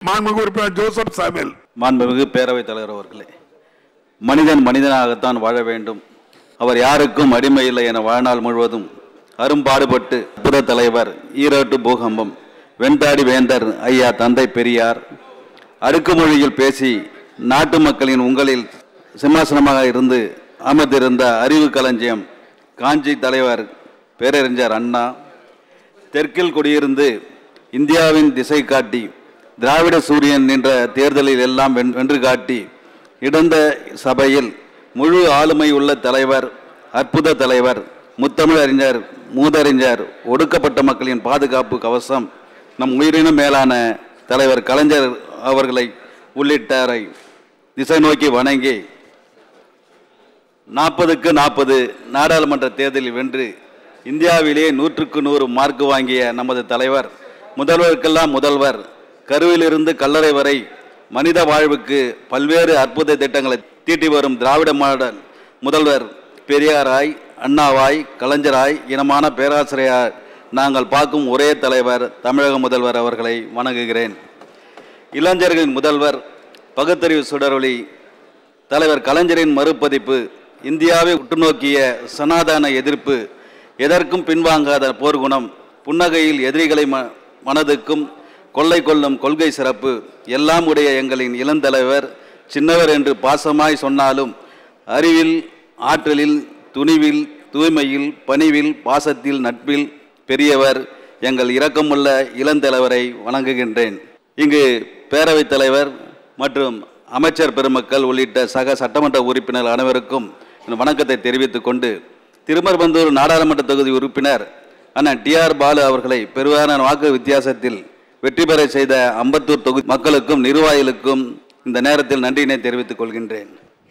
மாண்புமிகு உறுப்பினர் Joseph Samuel மாண்புமிகு பேரவைத் தலைவர் அவர்களே மனிதன் மனிதனாகத்தான் வாழ வேண்டும் அவர் யாருக்கும் அடிமை இல்லை என வாழ்நாள் முழுவதும் அரும்பாடுபட்டு அற்புத தலைவர் ஈரோட்டு பூகம்பம் வெண்தாடி வேந்தர் ஐயா தந்தை பெரியார் அடுக்குமொழியில் பேசி நாட்டு மக்களின் உங்களில் சிம்மாசனமாக இருந்து அமர்ந்திருந்த அறிவு களஞ்சியம் காஞ்சி தலைவர் பேரறிஞர் அண்ணா தெற்கில் குடியிருந்து இந்தியாவின் திசை காட்டி திராவிட சூரியன் என்ற தேர்தலில் எல்லாம் வென்- வென்று காட்டி இடந்த சபையில் முழு ஆளுமை உள்ள தலைவர் அற்புத தலைவர் முத்தமிழறிஞர் மூதறிஞர் ஒடுக்கப்பட்ட மக்களின் பாதுகாப்பு கவசம் நம் உயிரினும் மேலான தலைவர் கலைஞர் அவர்களை உள்ளிட்டாரை திசை நோக்கி வணங்கி நாற்பதுக்கு நாற்பது நாடாளுமன்ற தேர்தலில் வென்று இந்தியாவிலே நூற்றுக்கு நூறு மார்க் வாங்கிய நமது தலைவர் முதல்வருக்கெல்லாம் முதல்வர் கருவிலிருந்து கல்லறை வரை மனித வாழ்வுக்கு பல்வேறு அற்புத திட்டங்களை தீட்டி வரும் திராவிட மாடல் முதல்வர் பெரியாராய் அண்ணாவாய் கலைஞராய் இனமான பேராசிரியர் நாங்கள் பார்க்கும் ஒரே தலைவர் தமிழக முதல்வர் அவர்களை வணங்குகிறேன் இளைஞர்களின் முதல்வர் பகுத்தறிவு சுடரொளி தலைவர் கலைஞரின் மறுபதிப்பு இந்தியாவை உற்றுநோக்கிய சனாதன எதிர்ப்பு எதற்கும் பின்வாங்காத போர்க்குணம் புன்னகையில் எதிரிகளை ம மனதுக்கும் கொள்ளை கொள்ளும் கொள்கை சிறப்பு எல்லாம் உடைய எங்களின் இளந்தலைவர் சின்னவர் என்று பாசமாய் சொன்னாலும் அறிவில் ஆற்றலில் துணிவில் தூய்மையில் பணிவில் பாசத்தில் நட்பில் பெரியவர் எங்கள் இரக்கமுள்ள இளந்தலைவரை வணங்குகின்றேன் இங்கு பேரவைத் தலைவர் மற்றும் அமைச்சர் பெருமக்கள் உள்ளிட்ட சக சட்டமன்ற உறுப்பினர் அனைவருக்கும் என் வணக்கத்தை தெரிவித்துக் கொண்டு திருமர்பந்தூர் நாடாளுமன்ற தொகுதி உறுப்பினர் அண்ணன் டிஆர் பாலு அவர்களை பெருவான வாக்கு வித்தியாசத்தில் வெற்றி பெற செய்த அம்பத்தூர் தொகுதி மக்களுக்கும் நிர்வாகிகளுக்கும் இந்த நேரத்தில் நன்றியினை தெரிவித்துக் கொள்கின்றேன்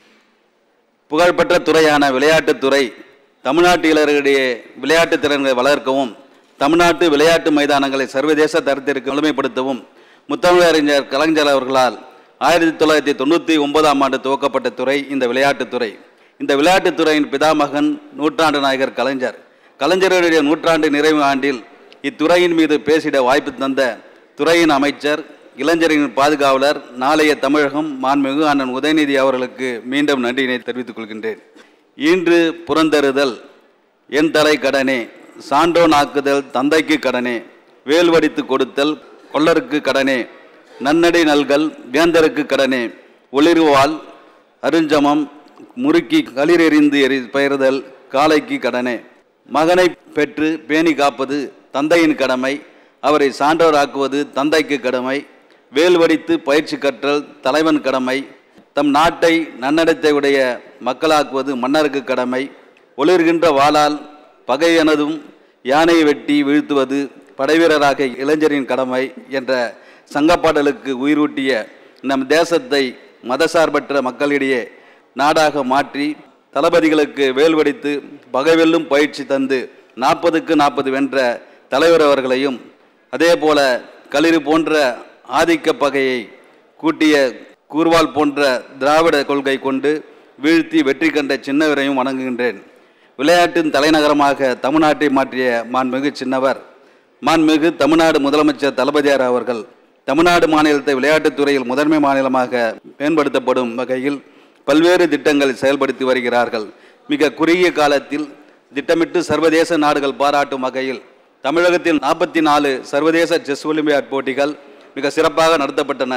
புகழ்பெற்ற துறையான விளையாட்டுத்துறை தமிழ்நாட்டு இளைஞர்களிடையே விளையாட்டு திறன்களை வளர்க்கவும் தமிழ்நாட்டு விளையாட்டு மைதானங்களை சர்வதேச தரத்திற்கு முழுமைப்படுத்தவும் முத்தமிழறிஞர் கலைஞர் அவர்களால் ஆயிரத்தி தொள்ளாயிரத்தி தொண்ணூற்றி ஒன்பதாம் ஆண்டு துவக்கப்பட்ட துறை இந்த விளையாட்டுத்துறை இந்த விளையாட்டுத்துறையின் பிதாமகன் நூற்றாண்டு நாயகர் கலைஞர் கலைஞருடைய நூற்றாண்டு நிறைவு ஆண்டில் இத்துறையின் மீது பேசிட வாய்ப்பு தந்த துறையின் அமைச்சர் இளைஞரின் பாதுகாவலர் நாளைய தமிழகம் மாண்புமிகு அண்ணன் உதயநிதி அவர்களுக்கு மீண்டும் நன்றியினை தெரிவித்துக் கொள்கின்றேன் ஈன்று புறந்தருதல் என் தலை கடனே சான்றோன் ஆக்குதல் தந்தைக்கு கடனே வேல்வடித்து கொடுத்தல் கொள்ளருக்கு கடனே நன்னடை நல்கல் வேந்தருக்கு கடனே ஒளிர்வாள் அருஞ்சமம் முறுக்கி களிரெறிந்து எரி பெயர்தல் காளைக்கு கடனே மகனை பெற்று பேணி காப்பது தந்தையின் கடமை அவரை சான்றோராக்குவது தந்தைக்கு கடமை வேல் வடித்து பயிற்சி கற்றல் தலைவன் கடமை தம் நாட்டை நன்னடத்தை உடைய மக்களாக்குவது மன்னருக்கு கடமை ஒளிர்கின்ற வாளால் பகையனதும் யானையை வெட்டி வீழ்த்துவது படைவீரராக இளைஞரின் கடமை என்ற சங்கப்பாடலுக்கு உயிரூட்டிய நம் தேசத்தை மதசார்பற்ற மக்களிடையே நாடாக மாற்றி தளபதிகளுக்கு வேல் வடித்து பகைவெல்லும் பயிற்சி தந்து நாற்பதுக்கு நாற்பது வென்ற தலைவர் அவர்களையும் அதே போல களிறு போன்ற ஆதிக்க பகையை கூட்டிய கூர்வால் போன்ற திராவிட கொள்கை கொண்டு வீழ்த்தி வெற்றி கண்ட சின்னவரையும் வணங்குகின்றேன் விளையாட்டின் தலைநகரமாக தமிழ்நாட்டை மாற்றிய மாண்புமிகு சின்னவர் மாண்புமிகு தமிழ்நாடு முதலமைச்சர் தளபதியார் அவர்கள் தமிழ்நாடு மாநிலத்தை விளையாட்டுத் துறையில் முதன்மை மாநிலமாக மேம்படுத்தப்படும் வகையில் பல்வேறு திட்டங்களை செயல்படுத்தி வருகிறார்கள் மிக குறுகிய காலத்தில் திட்டமிட்டு சர்வதேச நாடுகள் பாராட்டும் வகையில் தமிழகத்தில் நாற்பத்தி நாலு சர்வதேச செஸ் ஒலிம்பியாட் போட்டிகள் மிக சிறப்பாக நடத்தப்பட்டன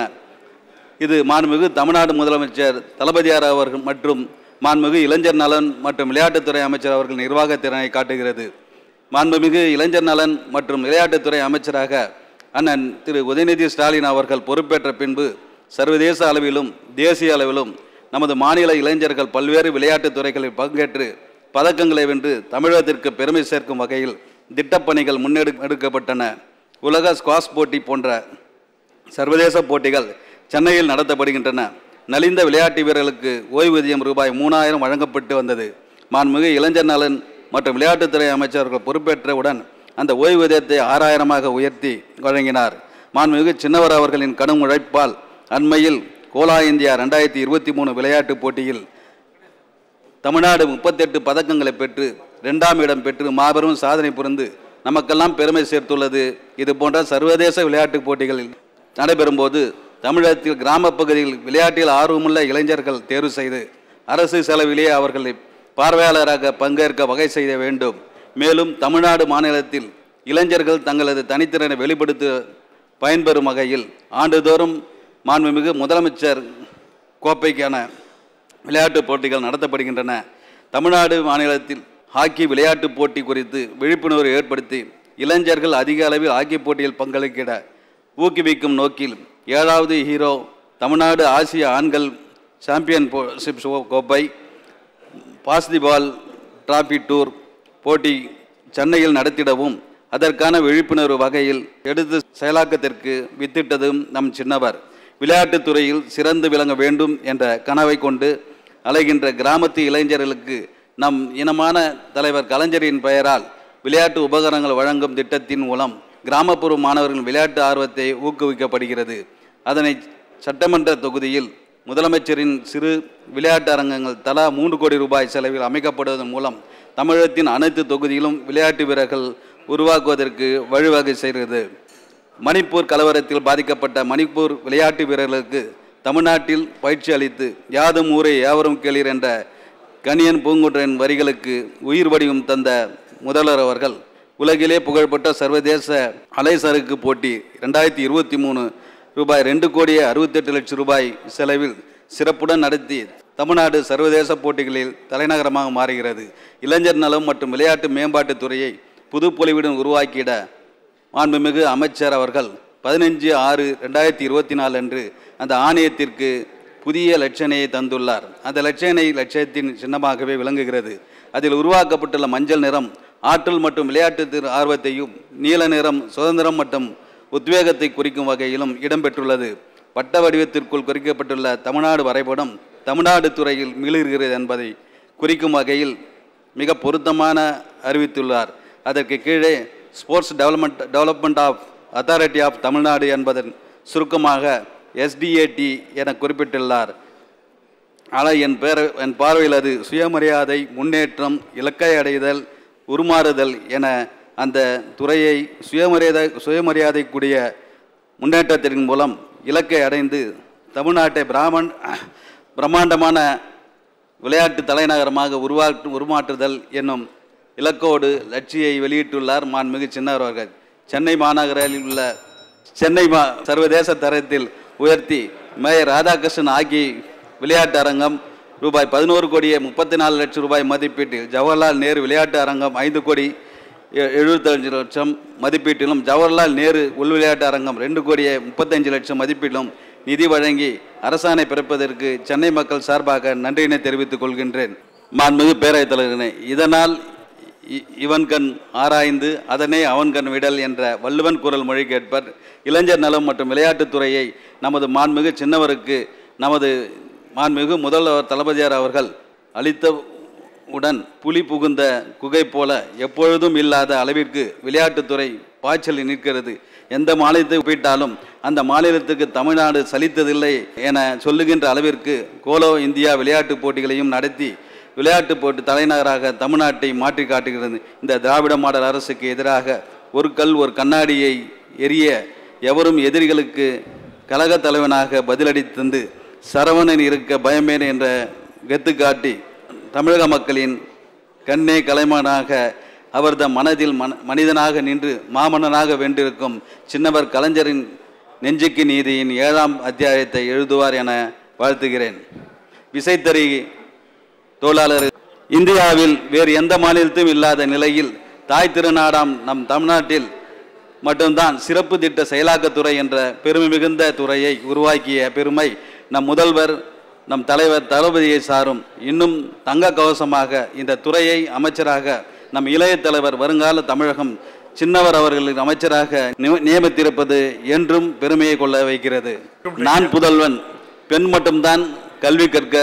இது மாண்புமிகு தமிழ்நாடு முதலமைச்சர் தளபதியார் அவர்கள் மற்றும் மாண்புமிகு இளைஞர் நலன் மற்றும் விளையாட்டுத்துறை அமைச்சர் அவர்கள் நிர்வாக திறனை காட்டுகிறது மாண்புமிகு இளைஞர் நலன் மற்றும் விளையாட்டுத்துறை அமைச்சராக அண்ணன் திரு உதயநிதி ஸ்டாலின் அவர்கள் பொறுப்பேற்ற பின்பு சர்வதேச அளவிலும் தேசிய அளவிலும் நமது மாநில இளைஞர்கள் பல்வேறு விளையாட்டுத் துறைகளில் பங்கேற்று பதக்கங்களை வென்று தமிழகத்திற்கு பெருமை சேர்க்கும் வகையில் திட்டப்பணிகள் முன்னெடு எடுக்கப்பட்டன உலக ஸ்குவாஷ் போட்டி போன்ற சர்வதேச போட்டிகள் சென்னையில் நடத்தப்படுகின்றன நலிந்த விளையாட்டு வீரர்களுக்கு ஓய்வூதியம் ரூபாய் மூணாயிரம் வழங்கப்பட்டு வந்தது மாண்புமிகு இளைஞர் நலன் மற்றும் விளையாட்டுத்துறை அமைச்சர்கள் பொறுப்பேற்றவுடன் அந்த ஓய்வூதியத்தை ஆறாயிரமாக உயர்த்தி வழங்கினார் மாண்புமிகு சின்னவர் அவர்களின் கடும் உழைப்பால் அண்மையில் கோலா இந்தியா ரெண்டாயிரத்தி இருபத்தி மூணு விளையாட்டுப் போட்டியில் தமிழ்நாடு முப்பத்தெட்டு பதக்கங்களை பெற்று இரண்டாம் இடம் பெற்று மாபெரும் சாதனை புரிந்து நமக்கெல்லாம் பெருமை சேர்த்துள்ளது இது போன்ற சர்வதேச விளையாட்டுப் போட்டிகளில் நடைபெறும்போது தமிழகத்தில் கிராமப் பகுதியில் விளையாட்டில் ஆர்வமுள்ள இளைஞர்கள் தேர்வு செய்து அரசு செலவிலே அவர்களை பார்வையாளராக பங்கேற்க வகை செய்ய வேண்டும் மேலும் தமிழ்நாடு மாநிலத்தில் இளைஞர்கள் தங்களது தனித்திறனை வெளிப்படுத்த பயன்பெறும் வகையில் ஆண்டுதோறும் மாண்புமிகு முதலமைச்சர் கோப்பைக்கான விளையாட்டுப் போட்டிகள் நடத்தப்படுகின்றன தமிழ்நாடு மாநிலத்தில் ஹாக்கி விளையாட்டுப் போட்டி குறித்து விழிப்புணர்வு ஏற்படுத்தி இளைஞர்கள் அதிக அளவில் ஹாக்கி போட்டியில் பங்களிக்கிட ஊக்குவிக்கும் நோக்கில் ஏழாவது ஹீரோ தமிழ்நாடு ஆசிய ஆண்கள் சாம்பியன் போ- ஷிப் கோப்பை பாஸ்திபால் டிராபி டூர் போட்டி சென்னையில் நடத்திடவும் அதற்கான விழிப்புணர்வு வகையில் எடுத்து செயலாக்கத்திற்கு வித்திட்டதும் நம் சின்னவர் விளையாட்டுத் துறையில் சிறந்து விளங்க வேண்டும் என்ற கனவை கொண்டு அலைகின்ற கிராமத்து இளைஞர்களுக்கு நம் இனமான தலைவர் கலைஞரின் பெயரால் விளையாட்டு உபகரணங்கள் வழங்கும் திட்டத்தின் மூலம் கிராமப்புற மாணவர்களின் விளையாட்டு ஆர்வத்தை ஊக்குவிக்கப்படுகிறது அதனை சட்டமன்ற தொகுதியில் முதலமைச்சரின் சிறு விளையாட்டு அரங்கங்கள் தலா மூன்று கோடி ரூபாய் செலவில் அமைக்கப்படுவதன் மூலம் தமிழகத்தின் அனைத்து தொகுதியிலும் விளையாட்டு வீரர்கள் உருவாக்குவதற்கு வழிவகை செய்கிறது மணிப்பூர் கலவரத்தில் பாதிக்கப்பட்ட மணிப்பூர் விளையாட்டு வீரர்களுக்கு தமிழ்நாட்டில் பயிற்சி அளித்து யாதும் ஊரே யாவரும் கேளீர் என்ற கணியன் பூங்குன்றன் வரிகளுக்கு உயிர் வடிவம் தந்த முதல்வர் அவர்கள் உலகிலே புகழ்பெற்ற சர்வதேச அலைசறுக்கு போட்டி ரெண்டாயிரத்தி இருபத்தி மூணு ரூபாய் ரெண்டு கோடியே அறுபத்தெட்டு லட்சம் ரூபாய் செலவில் சிறப்புடன் நடத்தி தமிழ்நாடு சர்வதேச போட்டிகளில் தலைநகரமாக மாறுகிறது இளைஞர் நலம் மற்றும் விளையாட்டு மேம்பாட்டுத் துறையை புதுப்பொலிவுடன் உருவாக்கிட மாண்புமிகு அமைச்சர் அவர்கள் பதினஞ்சு ஆறு ரெண்டாயிரத்தி இருபத்தி நாலு அன்று அந்த ஆணையத்திற்கு புதிய லட்சணையை தந்துள்ளார் அந்த லட்சணை லட்சியத்தின் சின்னமாகவே விளங்குகிறது அதில் உருவாக்கப்பட்டுள்ள மஞ்சள் நிறம் ஆற்றல் மற்றும் விளையாட்டு திரு ஆர்வத்தையும் நீல நிறம் சுதந்திரம் மற்றும் உத்வேகத்தை குறிக்கும் வகையிலும் இடம்பெற்றுள்ளது வட்ட வடிவத்திற்குள் குறிக்கப்பட்டுள்ள தமிழ்நாடு வரைபடம் தமிழ்நாடு துறையில் மிளிர்கிறது என்பதை குறிக்கும் வகையில் மிக பொருத்தமான அறிவித்துள்ளார் அதற்கு கீழே sports development development of authority of Tamil Nadu என்பதன் சுருக்கமாக எஸ்டிஏடி என குறிப்பிட்டுள்ளார் ஆனால் என் பேர என் பார்வையில் அது சுயமரியாதை முன்னேற்றம் இலக்கை அடைதல் உருமாறுதல் என அந்த துறையை சுயமரியாதை சுயமரியாதைக்குரிய முன்னேற்றத்தின் மூலம் இலக்கை அடைந்து தமிழ்நாட்டை பிராமன் பிரம்மாண்டமான விளையாட்டு தலைநகரமாக உருவாட்டு உருமாற்றுதல் என்னும் இலக்கோடு லட்சியை வெளியிட்டுள்ளார் மாண்புமிகு சின்னர் அவர்கள் சென்னை மாநகரில் உள்ள சென்னை மா சர்வதேச தரத்தில் உயர்த்தி மேயர் ராதாகிருஷ்ணன் ஆகி விளையாட்டு அரங்கம் ரூபாய் பதினோரு கோடியே முப்பத்தி நாலு லட்சம் ரூபாய் மதிப்பீட்டில் ஜவஹர்லால் நேரு விளையாட்டு அரங்கம் ஐந்து கோடி எ- எழுபத்தஞ்சு லட்சம் மதிப்பீட்டிலும் ஜவஹர்லால் நேரு உள் விளையாட்டு அரங்கம் ரெண்டு கோடியே முப்பத்தஞ்சு லட்சம் மதிப்பீட்டிலும் நிதி வழங்கி அரசாணை பிறப்பதற்கு சென்னை மக்கள் சார்பாக நன்றியினை தெரிவித்துக் கொள்கின்றேன் மாண்புமிகு பேரவைத் தலைவர்களே இதனால் இ- இவன் கண் ஆராய்ந்து அதனை அவன் கண் விடல் என்ற வள்ளுவன் குரல் மொழி கேட்பர் இளைஞர் நலம் மற்றும் விளையாட்டுத் துறையை நமது மாண்புமிகு சின்னவருக்கு நமது மாண்புமிகு முதல்வர் தளபதியார் அவர்கள் அளித்த உடன் புலி புகுந்த குகை போல எப்பொழுதும் இல்லாத அளவிற்கு விளையாட்டுத்துறை பாய்ச்சலில் நிற்கிறது எந்த மாநிலத்தை ஒப்பிட்டாலும் அந்த மாநிலத்துக்கு தமிழ்நாடு சலித்ததில்லை என சொல்லுகின்ற அளவிற்கு கோலோ இந்தியா விளையாட்டுப் போட்டிகளையும் நடத்தி விளையாட்டுப் போட்டி தலைநகராக தமிழ்நாட்டை மாற்றி காட்டுகிறது இந்த திராவிட மாடல் அரசுக்கு எதிராக ஒரு கல் ஒரு கண்ணாடியை எரிய எவரும் எதிரிகளுக்கு கழகத் தலைவனாக பதிலடி தந்து சரவணன் இருக்க பயமேன் என்ற கெத்து காட்டி தமிழக மக்களின் கண்ணே கலைமனாக அவர்தம் மனதில் மன மனிதனாக நின்று மாமன்னனாக வென்றிருக்கும் சின்னவர் கலைஞரின் நெஞ்சுக்கு நீதியின் ஏழாம் அத்தியாயத்தை எழுதுவார் என வாழ்த்துகிறேன் விசைத்தறி தொழிலாளர் இந்தியாவில் வேறு எந்த மாநிலத்திலும் இல்லாத நிலையில் தாய் திருநாடாம் நம் தமிழ்நாட்டில் மட்டும்தான் சிறப்பு திட்ட செயலாக்கத்துறை என்ற பெருமை மிகுந்த துறையை உருவாக்கிய பெருமை நம் முதல்வர் நம் தலைவர் தளபதியை சாரும் இன்னும் தங்க கவசமாக இந்த துறையை அமைச்சராக நம் இளைய தலைவர் வருங்கால தமிழகம் சின்னவர் அவர்களின் அமைச்சராக நிய- நியமித்திருப்பது என்றும் பெருமையை கொள்ள வைக்கிறது நான் புதல்வன் பெண் மட்டும்தான் கல்வி கற்க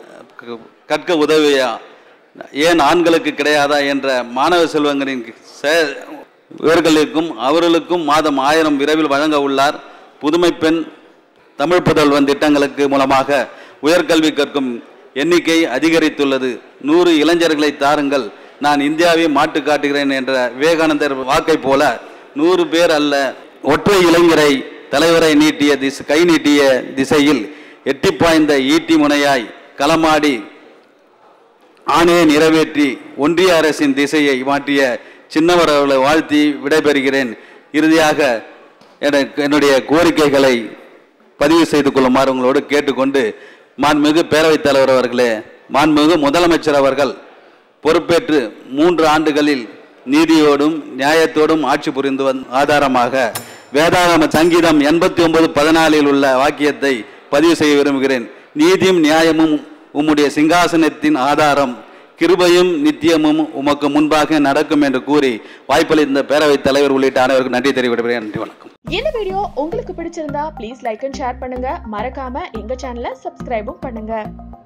கற்க உதவியா ஏன் ஆண்களுக்கு கிடையாதா என்ற மாணவ செல்வங்களின் செ- இவர்களுக்கும் அவர்களுக்கும் மாதம் ஆயிரம் விரைவில் வழங்க உள்ளார் புதுமை பெண் தமிழ் புதல்வன் திட்டங்களுக்கு மூலமாக உயர்கல்வி கற்கும் எண்ணிக்கை அதிகரித்துள்ளது நூறு இளைஞர்களை தாருங்கள் நான் இந்தியாவை மாட்டு காட்டுகிறேன் என்ற விவேகானந்தர் வாக்கைப் போல நூறு பேர் அல்ல ஒற்றை இளைஞரை தலைவரை நீட்டிய திசை கை நீட்டிய திசையில் எட்டி பாய்ந்த ஈட்டி முனையாய் களமாடி ஆணையை நிறைவேற்றி ஒன்றிய அரசின் திசையை மாற்றிய சின்னவர் அவர்களை வாழ்த்தி விடைபெறுகிறேன் இறுதியாக எனக்கு என்னுடைய கோரிக்கைகளை பதிவு செய்து கொள்ளுமாறு உங்களோடு கேட்டுக்கொண்டு மாண்புமிகு பேரவைத் தலைவர் அவர்களே மாண்புமிகு முதலமைச்சர் அவர்கள் பொறுப்பேற்று மூன்று ஆண்டுகளில் நீதியோடும் நியாயத்தோடும் ஆட்சி புரிந்து வந் ஆதாரமாக வேதாகம சங்கீதம் எண்பத்தி ஒன்பது பதினாலில் உள்ள வாக்கியத்தை பதிவு செய்ய விரும்புகிறேன் நீதியும் நியாயமும் உம்முடைய சிங்காசனத்தின் ஆதாரம் கிருபையும் நித்தியமும் உமக்கு முன்பாக நடக்கும் என்று கூறி வாய்ப்பளித்த பேரவைத் தலைவர் உள்ளிட்ட அனைவருக்கும் நன்றி தெரிவிக்கிறேன் நன்றி வணக்கம் இந்த வீடியோ உங்களுக்கு பிடிச்சிருந்தா ப்ளீஸ் லைக் அண்ட் ஷேர் பண்ணுங்க மறக்காம எங்க சேனலை சப்ஸ்கிரைபும் பண்ணுங்க